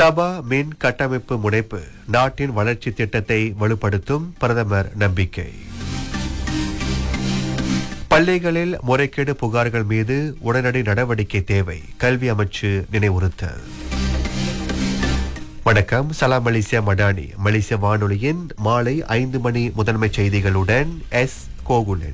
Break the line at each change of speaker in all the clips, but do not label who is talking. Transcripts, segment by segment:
சபா மின் கட்டமைப்பு முனைப்பு நாட்டின் வளர்ச்சி திட்டத்தை வலுப்படுத்தும் பிரதமர் நம்பிக்கை பள்ளிகளில் முறைகேடு புகார்கள் மீது உடனடி நடவடிக்கை தேவை கல்வி அமைச்சு நினைவுறுத்தல் வணக்கம் சலாம் மலேசியா மடானி மலேசிய வானொலியின் மாலை ஐந்து மணி முதன்மை செய்திகளுடன் எஸ் கோகுலன்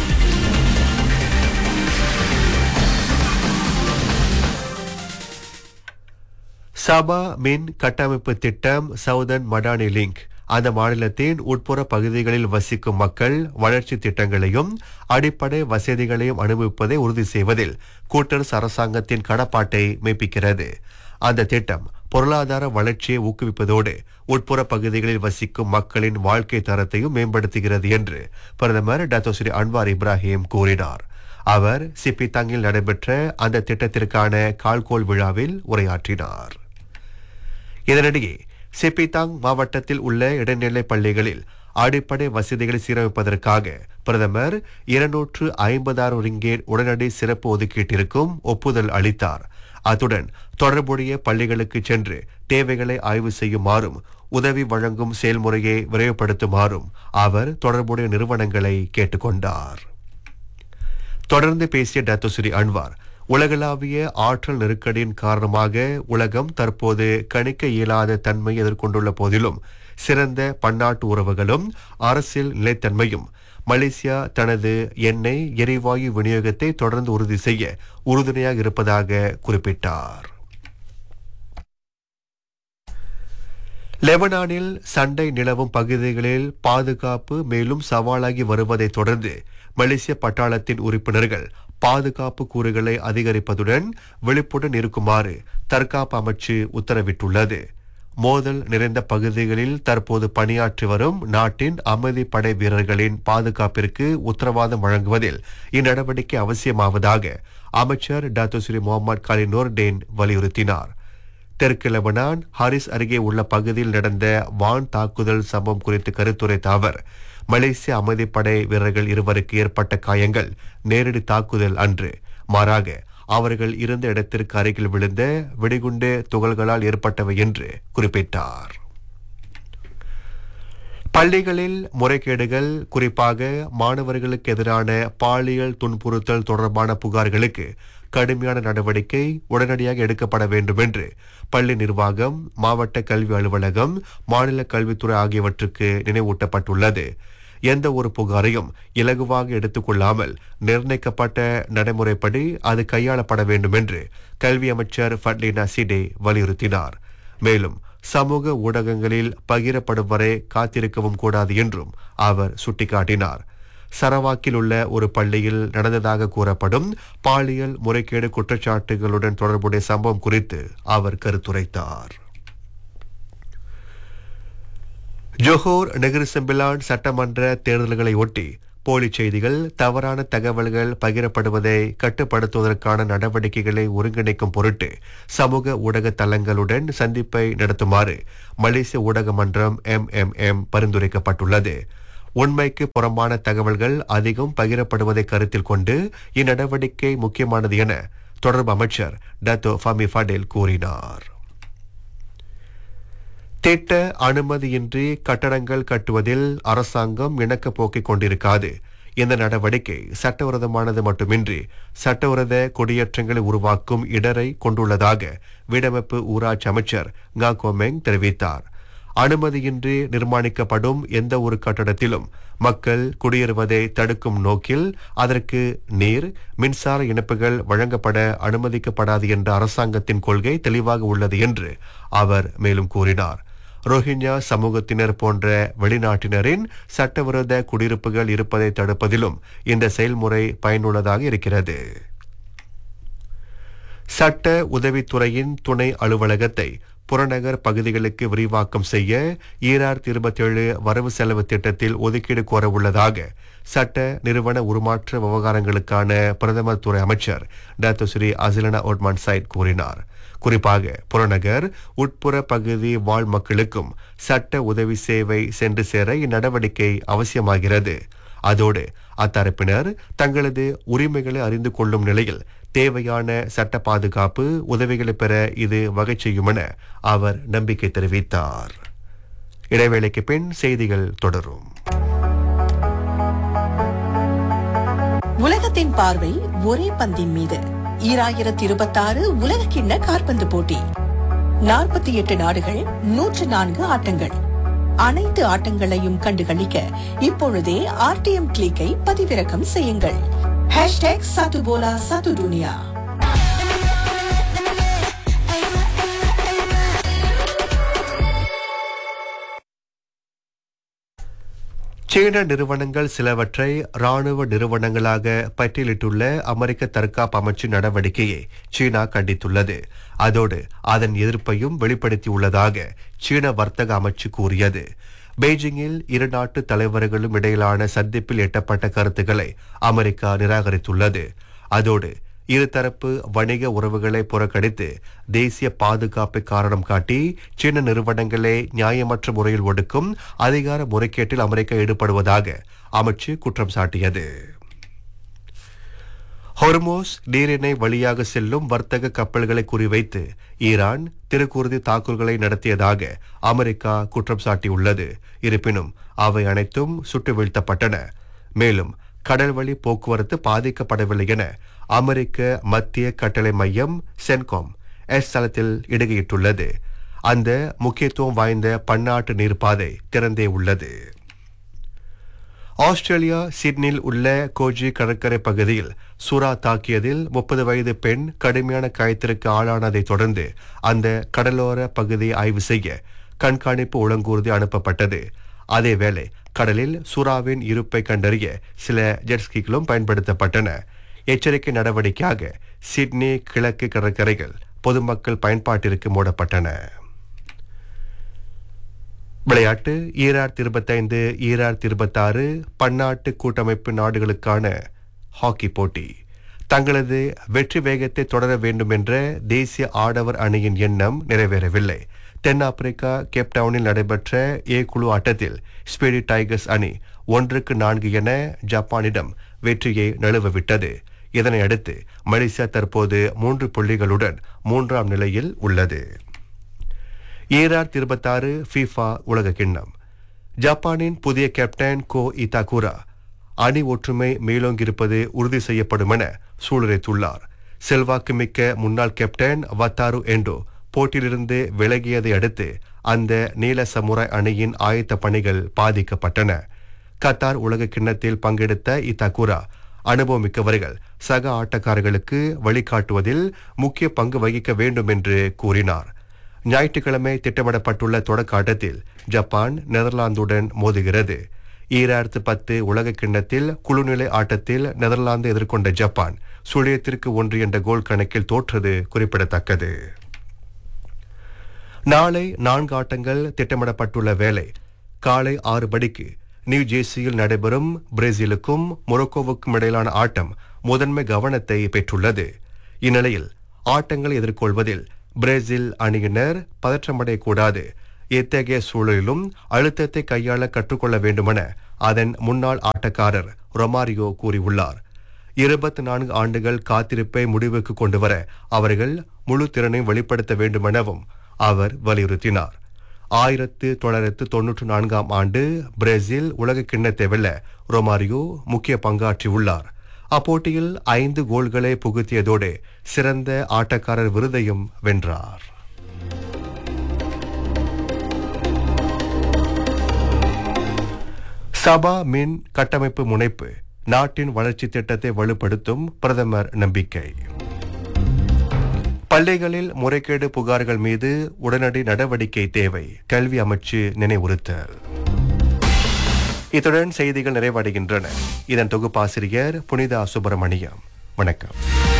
சபா மின் கட்டமைப்பு திட்டம் சவுதன் மடானி லிங்க் அந்த மாநிலத்தின் உட்புற பகுதிகளில் வசிக்கும் மக்கள் வளர்ச்சி திட்டங்களையும் அடிப்படை வசதிகளையும் அனுபவிப்பதை உறுதி செய்வதில் கூட்டரசு அரசாங்கத்தின் கடப்பாட்டை மெய்ப்பிக்கிறது அந்த திட்டம் பொருளாதார வளர்ச்சியை ஊக்குவிப்பதோடு உட்புற பகுதிகளில் வசிக்கும் மக்களின் வாழ்க்கை தரத்தையும் மேம்படுத்துகிறது என்று பிரதமர் டாக்டர் ஸ்ரீ அன்வார் இப்ராஹிம் கூறினார் அவர் சிப்பித்தாங்கில் நடைபெற்ற அந்த திட்டத்திற்கான கால்கோல் விழாவில் உரையாற்றினார் இதனிடையே சிப்பித்தாங் மாவட்டத்தில் உள்ள இடைநிலை பள்ளிகளில் அடிப்படை வசதிகளை சீரமைப்பதற்காக பிரதமர் இருநூற்று ஐம்பதாயிரம் ரிங்கேட் உடனடி சிறப்பு ஒதுக்கீட்டிற்கும் ஒப்புதல் அளித்தார் அத்துடன் தொடர்புடைய பள்ளிகளுக்கு சென்று தேவைகளை ஆய்வு செய்யுமாறும் உதவி வழங்கும் செயல்முறையை விரைவுபடுத்துமாறும் அவர் தொடர்புடைய நிறுவனங்களை கேட்டுக்கொண்டார் தொடர்ந்து பேசிய டாக்டர் அன்வார் உலகளாவிய ஆற்றல் நெருக்கடியின் காரணமாக உலகம் தற்போது கணிக்க இயலாத தன்மை எதிர்கொண்டுள்ள போதிலும் சிறந்த பன்னாட்டு உறவுகளும் அரசியல் நிலைத்தன்மையும் மலேசியா தனது எண்ணெய் எரிவாயு விநியோகத்தை தொடர்ந்து உறுதி செய்ய உறுதுணையாக இருப்பதாக குறிப்பிட்டார் லெபனானில் சண்டை நிலவும் பகுதிகளில் பாதுகாப்பு மேலும் சவாலாகி வருவதை தொடர்ந்து மலேசிய பட்டாளத்தின் உறுப்பினர்கள் பாதுகாப்பு கூறுகளை அதிகரிப்பதுடன் விழிப்புடன் இருக்குமாறு தற்காப்பு அமைச்சு உத்தரவிட்டுள்ளது மோதல் நிறைந்த பகுதிகளில் தற்போது பணியாற்றி வரும் நாட்டின் அமைதி படை வீரர்களின் பாதுகாப்பிற்கு உத்தரவாதம் வழங்குவதில் இந்நடவடிக்கை அவசியமாவதாக அமைச்சர் டாக்டர் ஸ்ரீ முகமது காலி நோர்டேன் வலியுறுத்தினார் தெற்கு லெபனான் ஹாரிஸ் அருகே உள்ள பகுதியில் நடந்த வான் தாக்குதல் சம்பவம் குறித்து கருத்துரைத்த அவர் மலேசிய அமைதிப்படை வீரர்கள் இருவருக்கு ஏற்பட்ட காயங்கள் நேரடி தாக்குதல் அன்று மாறாக அவர்கள் இருந்த இடத்திற்கு அருகில் விழுந்த வெடிகுண்டு துகள்களால் ஏற்பட்டவை என்று குறிப்பிட்டார் பள்ளிகளில் முறைகேடுகள் குறிப்பாக மாணவர்களுக்கு எதிரான பாலியல் துன்புறுத்தல் தொடர்பான புகார்களுக்கு கடுமையான நடவடிக்கை உடனடியாக எடுக்கப்பட வேண்டும் என்று பள்ளி நிர்வாகம் மாவட்ட கல்வி அலுவலகம் மாநில கல்வித்துறை ஆகியவற்றுக்கு நினைவூட்டப்பட்டுள்ளது எந்த ஒரு புகாரையும் இலகுவாக எடுத்துக்கொள்ளாமல் நிர்ணயிக்கப்பட்ட நடைமுறைப்படி அது கையாளப்பட வேண்டும் என்று கல்வி அமைச்சர் ஃபட்லினா சிடே வலியுறுத்தினார் மேலும் சமூக ஊடகங்களில் பகிரப்படும் வரை காத்திருக்கவும் கூடாது என்றும் அவர் சுட்டிக்காட்டினார் சரவாக்கில் உள்ள ஒரு பள்ளியில் நடந்ததாக கூறப்படும் பாலியல் முறைகேடு குற்றச்சாட்டுகளுடன் தொடர்புடைய சம்பவம் குறித்து அவர் கருத்துரைத்தார் ஜொஹோர் நெகிரிசம்பிலான் சட்டமன்ற தேர்தல்களை ஒட்டி போலி செய்திகள் தவறான தகவல்கள் பகிரப்படுவதை கட்டுப்படுத்துவதற்கான நடவடிக்கைகளை ஒருங்கிணைக்கும் பொருட்டு சமூக ஊடக தளங்களுடன் சந்திப்பை நடத்துமாறு மலேசிய ஊடக மன்றம் எம்எம்எம் பரிந்துரைக்கப்பட்டுள்ளது உண்மைக்கு புறம்பான தகவல்கள் அதிகம் பகிரப்படுவதை கருத்தில் கொண்டு இந்நடவடிக்கை முக்கியமானது என தொடர்பு அமைச்சர் டத்தோ ஃபமி ஃபடேல் கூறினார் திட்ட அனுமதியின்றி கட்டடங்கள் கட்டுவதில் அரசாங்கம் இணக்க போக்கிக் கொண்டிருக்காது இந்த நடவடிக்கை சட்டவிரோதமானது மட்டுமின்றி சட்டவிரோத குடியேற்றங்களை உருவாக்கும் இடரை கொண்டுள்ளதாக வீடமைப்பு ஊராட்சி அமைச்சர் ngா கோமெங் தெரிவித்தார் அனுமதியின்றி நிர்மாணிக்கப்படும் எந்த ஒரு கட்டடத்திலும் மக்கள் குடியேறுவதை தடுக்கும் நோக்கில் அதற்கு நீர் மின்சார இணைப்புகள் வழங்கப்பட அனுமதிக்கப்படாது என்ற அரசாங்கத்தின் கொள்கை தெளிவாக உள்ளது என்று அவர் மேலும் கூறினார் ரோஹிங்யா சமூகத்தினர் போன்ற வெளிநாட்டினரின் சட்டவிரோத குடியிருப்புகள் இருப்பதை தடுப்பதிலும் இந்த செயல்முறை பயனுள்ளதாக இருக்கிறது சட்ட உதவித்துறையின் துணை அலுவலகத்தை புறநகர் பகுதிகளுக்கு விரிவாக்கம் செய்ய ஈராயிரத்தி இருபத்தி ஏழு வரவு செலவு திட்டத்தில் ஒதுக்கீடு கோர உள்ளதாக சட்ட நிறுவன உருமாற்ற விவகாரங்களுக்கான பிரதமர் துறை அமைச்சர் டாக்டர் ஸ்ரீ அசிலனா ஓட்மான் சைட் கூறினார் குறிப்பாக புறநகர் உட்புற பகுதி வாழ் மக்களுக்கும் சட்ட உதவி சேவை சென்று சேர இந்நடவடிக்கை அவசியமாகிறது அதோடு அத்தரப்பினர் தங்களது உரிமைகளை அறிந்து கொள்ளும் நிலையில் தேவையான சட்ட பாதுகாப்பு உதவிகளை பெற இது வகை செய்யும் என அவர் நம்பிக்கை தெரிவித்தார் இடைவேளைக்கு பின் செய்திகள் தொடரும்
உலகத்தின் பார்வை ஒரே பந்தின் மீது ஈராயிரத்தி இருபத்தாறு உலக கிண்ண காற்பந்து போட்டி நாற்பத்தி எட்டு நாடுகள் நூற்று நான்கு ஆட்டங்கள் அனைத்து ஆட்டங்களையும் கண்டுகளிக்க இப்பொழுதே ஆர்டிஎம் கிளிக்கை பதிவிறக்கம் செய்யுங்கள் ஹேஷ்டேக் சதுபோலா சது துனியா
சீன நிறுவனங்கள் சிலவற்றை ராணுவ நிறுவனங்களாக பட்டியலிட்டுள்ள அமெரிக்க தற்காப்பு அமைச்சின் நடவடிக்கையை சீனா கண்டித்துள்ளது அதோடு அதன் எதிர்ப்பையும் வெளிப்படுத்தியுள்ளதாக சீன வர்த்தக அமைச்சு கூறியது பெய்ஜிங்கில் இரு நாட்டு தலைவர்களும் இடையிலான சந்திப்பில் எட்டப்பட்ட கருத்துக்களை அமெரிக்கா நிராகரித்துள்ளது அதோடு இருதரப்பு வணிக உறவுகளை புறக்கணித்து தேசிய பாதுகாப்பை காரணம் காட்டி சீன நிறுவனங்களை நியாயமற்ற முறையில் ஒடுக்கும் அதிகார முறைகேட்டில் அமெரிக்கா ஈடுபடுவதாக அமைச்சு குற்றம் சாட்டியது ஹொர்மோஸ் நீரிணை வழியாக செல்லும் வர்த்தக கப்பல்களை குறிவைத்து ஈரான் திருக்குருதி தாக்குதல்களை நடத்தியதாக அமெரிக்கா குற்றம் சாட்டியுள்ளது இருப்பினும் அவை அனைத்தும் சுட்டு வீழ்த்தப்பட்டன மேலும் கடல்வழி போக்குவரத்து பாதிக்கப்படவில்லை என அமெரிக்க மத்திய கட்டளை மையம் சென்காம் எஸ் தளத்தில் இடுகையிட்டுள்ளது அந்த முக்கியத்துவம் வாய்ந்த பன்னாட்டு நீர்ப்பாதை திறந்தே உள்ளது ஆஸ்திரேலியா சிட்னியில் உள்ள கோஜி கடற்கரை பகுதியில் சுறா தாக்கியதில் முப்பது வயது பெண் கடுமையான காயத்திற்கு ஆளானதைத் தொடர்ந்து அந்த கடலோர பகுதியை ஆய்வு செய்ய கண்காணிப்பு உளங்கூர்தி அனுப்பப்பட்டது அதேவேளை கடலில் சுறாவின் இருப்பை கண்டறிய சில ஜெட்ஸ்கிகளும் பயன்படுத்தப்பட்டன எச்சரிக்கை நடவடிக்கையாக சிட்னி கிழக்கு கடற்கரைகள் பொதுமக்கள் பயன்பாட்டிற்கு மூடப்பட்டன விளையாட்டு ஈராயிரத்தி இருபத்தைந்து ஈராயிரத்தி இருபத்தாறு பன்னாட்டு கூட்டமைப்பு நாடுகளுக்கான ஹாக்கி போட்டி தங்களது வெற்றி வேகத்தை தொடர வேண்டும் என்ற தேசிய ஆடவர் அணியின் எண்ணம் நிறைவேறவில்லை தென்னாப்பிரிக்கா கேப்டவுனில் நடைபெற்ற ஏ குழு ஆட்டத்தில் ஸ்பீடி டைகர்ஸ் அணி ஒன்றுக்கு நான்கு என ஜப்பானிடம் வெற்றியை நழுவவிட்டது இதனை அடுத்து மலேசியா தற்போது மூன்று புள்ளிகளுடன் மூன்றாம் நிலையில் உள்ளது ஈராயிரத்தி இருபத்தாறு ஃபீஃபா உலக கிண்ணம் ஜப்பானின் புதிய கேப்டன் கோ இதாகுரா அணி ஒற்றுமை மேலோங்கியிருப்பது உறுதி செய்யப்படும் என சூளுரைத்துள்ளார் செல்வாக்கு மிக்க முன்னாள் கேப்டன் வத்தாரு எண்டோ போட்டியிலிருந்து விலகியதை அடுத்து அந்த நீல சமுராய் அணியின் ஆயத்த பணிகள் பாதிக்கப்பட்டன கத்தார் உலக கிண்ணத்தில் பங்கெடுத்த இத்தாகுரா அனுபவமிக்கவர்கள் சக ஆட்டக்காரர்களுக்கு வழிகாட்டுவதில் முக்கிய பங்கு வகிக்க வேண்டும் என்று கூறினார் ஞாயிற்றுக்கிழமை திட்டமிடப்பட்டுள்ள தொடக்க ஆட்டத்தில் ஜப்பான் நெதர்லாந்துடன் மோதுகிறது ஈராயிரத்து பத்து உலக கிண்ணத்தில் குழுநிலை ஆட்டத்தில் நெதர்லாந்து எதிர்கொண்ட ஜப்பான் சுழியத்திற்கு ஒன்று என்ற கோல் கணக்கில் தோற்றது குறிப்பிடத்தக்கது நாளை நான்கு ஆட்டங்கள் திட்டமிடப்பட்டுள்ள வேளை காலை ஆறு மணிக்கு நியூ ஜெர்சியில் நடைபெறும் பிரேசிலுக்கும் மொரோக்கோவுக்கும் இடையிலான ஆட்டம் முதன்மை கவனத்தை பெற்றுள்ளது இந்நிலையில் ஆட்டங்களை எதிர்கொள்வதில் பிரேசில் அணியினர் பதற்றமடையக்கூடாது இத்தகைய சூழலிலும் அழுத்தத்தை கையாள கற்றுக்கொள்ள வேண்டுமென அதன் முன்னாள் ஆட்டக்காரர் ரொமாரியோ கூறியுள்ளார் இருபத்தி நான்கு ஆண்டுகள் காத்திருப்பை முடிவுக்கு கொண்டுவர அவர்கள் முழு திறனையும் வெளிப்படுத்த வேண்டுமெனவும் அவர் வலியுறுத்தினார் ஆயிரத்து தொள்ளாயிரத்து தொன்னூற்று நான்காம் ஆண்டு பிரேசில் உலக கிண்ணத்தை வெல்ல ரொமாரியோ முக்கிய பங்காற்றியுள்ளார் அப்போட்டியில் ஐந்து கோல்களை புகுத்தியதோடு சிறந்த ஆட்டக்காரர் விருதையும் வென்றார் சபா மின் கட்டமைப்பு முனைப்பு நாட்டின் வளர்ச்சி திட்டத்தை வலுப்படுத்தும் பிரதமர் நம்பிக்கை பள்ளிகளில் முறைகேடு புகார்கள் மீது உடனடி நடவடிக்கை தேவை கல்வி அமைச்சு நினைவுறுத்தல் இத்துடன் செய்திகள் நிறைவடைகின்றன இதன் தொகுப்பாசிரியர் புனிதா சுப்பிரமணியம் வணக்கம்